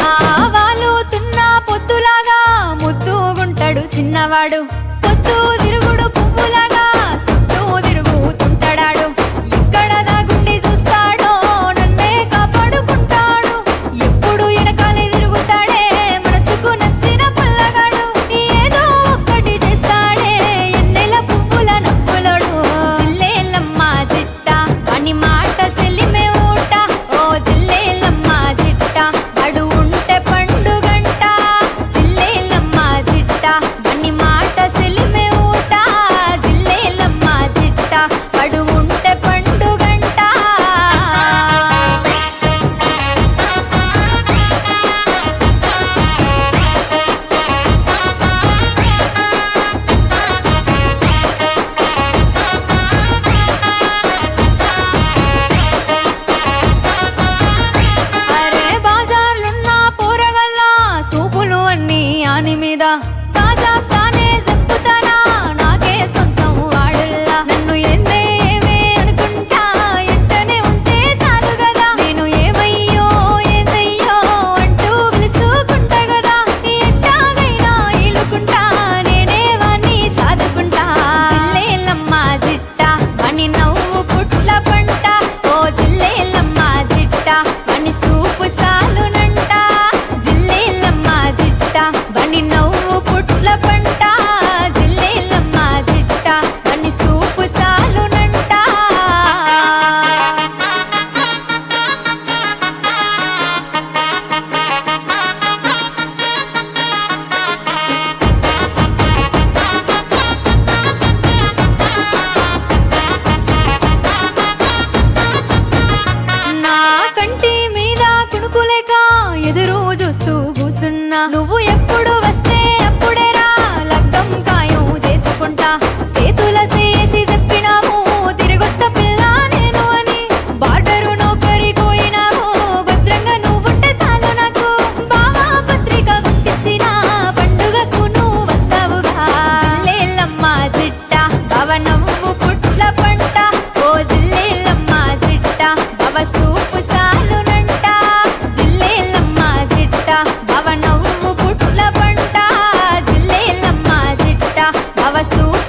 వాలుతున్న పొద్దులాగా ముద్దుగుంటాడు చిన్నవాడు పొద్దు తిరుగుడు పువ్వులాగా చుట్టూ తిరుగుతుంటాడాడు ఎక్కడ దాగుండి చూస్తాడో నన్నే కాపాడుకుంటాడు ఎప్పుడు వెనకాలే తిరుగుతాడే మనసుకు నచ్చిన పుల్లగాడు ఏదో ఒక్కటి చేస్తాడే ఎన్నెల పువ్వుల నవ్వులోడు జిల్లేలమ్మ జిట్ట అని మాట సెలిమే ఊట ఓ జిల్లేలమ్మ జిట్ట అడు ఉంటే పండుగంట జిల్లేలమ్మ జిట్ట అని మాట సెలిమే ఊట జిల్లేలమ్మ జిట్ట అడు ఉంటే పండుగంట అరే బాజార్లున్న పోరగల్లా సూపులు అన్ని ఆని మీద తాజా తానే చెప్పుతానా నాకే సొంతం వాడుల్లా నన్ను ఏందే ఏమే అనుకుంటా ఎంటనే ఉంటే చాలు కదా నేను ఏమయ్యో ఏందయ్యో అంటూ పిలుసుకుంటా కదా ఎట్టాగైనా ఈలుకుంటా నేనే వాణ్ణి సాదుకుంటా జిల్లేలమ్మ జిట్ట అని నవ్వు పుట్ల పంట ఓ జిల్లేలమ్మ జిట్ట అని సూపు సాలునంట జిల్లేలమ్మ జిట్ట బని నవ్వు పుట్ల పంట జిల్లేలమ్మ జిట్ట అని సూపు సాలునంట నా కంటి మీద కుణుకులేక ఎదురు చూస్తూ కూసున్నా నువ్వు ఎప్పుడు వస్తే అప్పుడేరా లగ్గం ఖాయం చేసుకుంటా సేతుల చేసి చెప్పినావు తిరిగొస్తా పిల్ల నేను అని బార్డరు నౌకరి కోయినావు భద్రంగా నువ్వుంటే చాలు నాకు బావా పత్రిక గుర్తించిన పండుగకు నువ్వు వస్తావుగా జిల్లేలమ్మ జిట్ట బావ నవ్వు పుట్ల పంట ఓ జిల్లేలమ్మ జిట్ట బావ సూపు సాలునంట జిల్లేలమ్మ జిట్ట బావ నవ్వు పుట్ల పంట జిల్లేలమ్మ జిట్ట బావ సూపు